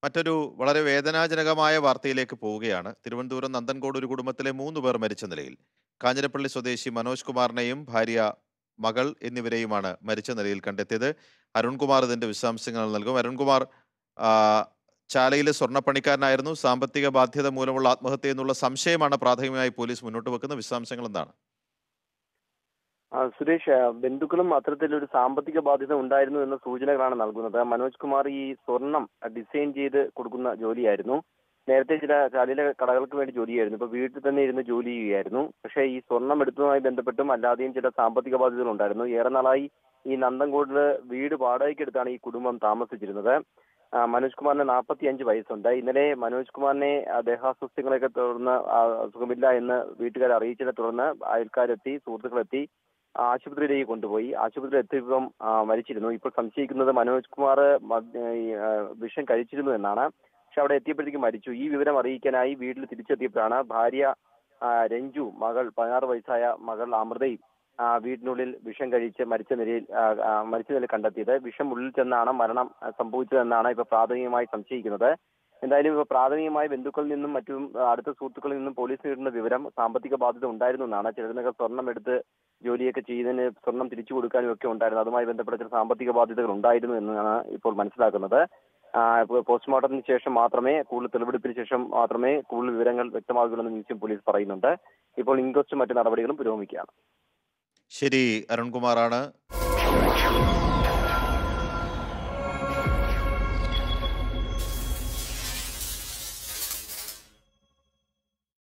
മറ്റൊരു വളരെ വേദനാജനകമായ വാർത്തയിലേക്ക് പോവുകയാണ് തിരുവനന്തപുരം നന്ദൻകോട് ഒരു കുടുംബത്തിലെ മൂന്ന് പേർ മരിച്ച നിലയിൽ കാഞ്ഞിരപ്പള്ളി സ്വദേശി മനോജ് കുമാറിനെയും ഭാര്യ മകൾ എന്നിവരെയുമാണ് മരിച്ച നിലയിൽ കണ്ടെത്തിയത് അരുൺകുമാർ ഇതിന്റെ വിശദാംശങ്ങൾ നൽകും അരുൺകുമാർ ആ, ചാലയിലെ സ്വർണ്ണപ്പണിക്കാരനായിരുന്നു സാമ്പത്തിക ബാധ്യത മൂലമുള്ള ആത്മഹത്യ എന്നുള്ള സംശയമാണ് പ്രാഥമികമായി പോലീസ് മുന്നോട്ട് വെക്കുന്ന വിശദാംശങ്ങൾ എന്താണ് ആ, സുരേഷ് ആ, ബന്ധുക്കളും അത്തരത്തിലൊരു സാമ്പത്തിക ബാധ്യത ഉണ്ടായിരുന്നു എന്ന സൂചനകളാണ് നൽകുന്നത് മനോജ് കുമാർ ഈ സ്വർണം ഡിസൈൻ ചെയ്ത് കൊടുക്കുന്ന ജോലിയായിരുന്നു നേരത്തെ ചില ചാലിലെ കടകൾക്ക് വേണ്ടി ജോലി ചെയ്യായിരുന്നു ഇപ്പൊ വീട്ടിൽ തന്നെ ഇരുന്ന് ജോലി ചെയ്യുകയായിരുന്നു പക്ഷേ ഈ സ്വർണം എടുത്തതുമായി ബന്ധപ്പെട്ടും അല്ലാതെയും ചില സാമ്പത്തിക ബാധ്യതകൾ ഉണ്ടായിരുന്നു ഏറെ നാളായി ഈ നന്ദൻകോടില് വീട് വാടകയ്ക്ക് എടുത്താണ് ഈ കുടുംബം താമസിച്ചിരുന്നത് ആ, മനോജ് കുമാറിന് നാൽപ്പത്തി അഞ്ച് വയസ്സുണ്ട് ഇന്നലെ മനോജ് കുമാറിനെ ആ, ദേഹാസ്വസ്ഥ്യങ്ങളെയൊക്കെ തുടർന്ന് ആ, സുഖമില്ല എന്ന് വീട്ടുകാർ അറിയിച്ചതിനെ തുടർന്ന് അയൽക്കാരെത്തി സുഹൃത്തുക്കളെത്തി ആശുപത്രിയിലേക്ക് കൊണ്ടുപോയി ആശുപത്രിയിൽ എത്തിയപ്പം ആ, മരിച്ചിരുന്നു ഇപ്പോൾ സംശയിക്കുന്നത് മനോജ് കുമാർ മദ്യ- ഈ, ആ, വിഷം കഴിച്ചിരുന്നു എന്നാണ് പക്ഷെ അവിടെ എത്തിയപ്പോഴത്തേക്ക് മരിച്ചു ഈ വിവരം അറിയിക്കാനായി വീട്ടിൽ തിരിച്ചെത്തിയപ്പോഴാണ് ഭാര്യ ആ, രഞ്ജു മകൾ പതിനാറ് വയസ്സായ മകൾ അമൃതയും ആ, വീട്ടിനുള്ളിൽ വിഷം കഴിച്ച് മരിച്ച നിലയിൽ ആ, ആ, മരിച്ച നിലയിൽ കണ്ടെത്തിയത് വിഷം ഉള്ളിൽ ചെന്നാണ് മരണം ആ, സംഭവിച്ചതെന്നാണ് ഇപ്പൊ പ്രാഥമികമായി സംശയിക്കുന്നത് എന്തായാലും ഇപ്പൊ പ്രാഥമികമായി ബന്ധുക്കളിൽ നിന്നും മറ്റും ആ, അടുത്ത സുഹൃത്തുക്കളിൽ നിന്നും പോലീസിന് കിട്ടുന്ന വിവരം സാമ്പത്തിക ബാധ്യത ഉണ്ടായിരുന്നു എന്നാണ് ചിലതിനൊക്കെ സ്വർണം എടുത്ത് ജോലിയൊക്കെ ചെയ്തതിന് സ്വർണം തിരിച്ചു കൊടുക്കാനും ഒക്കെ ഉണ്ടായിരുന്നു അതുമായി ബന്ധപ്പെട്ട ചില സാമ്പത്തിക ബാധ്യതകൾ ഉണ്ടായിരുന്നു എന്നാണ് ഇപ്പോൾ മനസ്സിലാക്കുന്നത് ആ, ഇപ്പൊ പോസ്റ്റ്മോർട്ടത്തിന് ശേഷം മാത്രമേ കൂടുതൽ തെളിവെടുപ്പിന് ശേഷം മാത്രമേ കൂടുതൽ വിവരങ്ങൾ വ്യക്തമാകുള്ളൂ എന്ന് മ്യൂസിയം പോലീസ് പറയുന്നുണ്ട് ഇപ്പോൾ ഇൻക്വസ്റ്റും മറ്റു നടപടികളും പുരോഗമിക്കുകയാണ് ശരി അരുൺകുമാറാണ്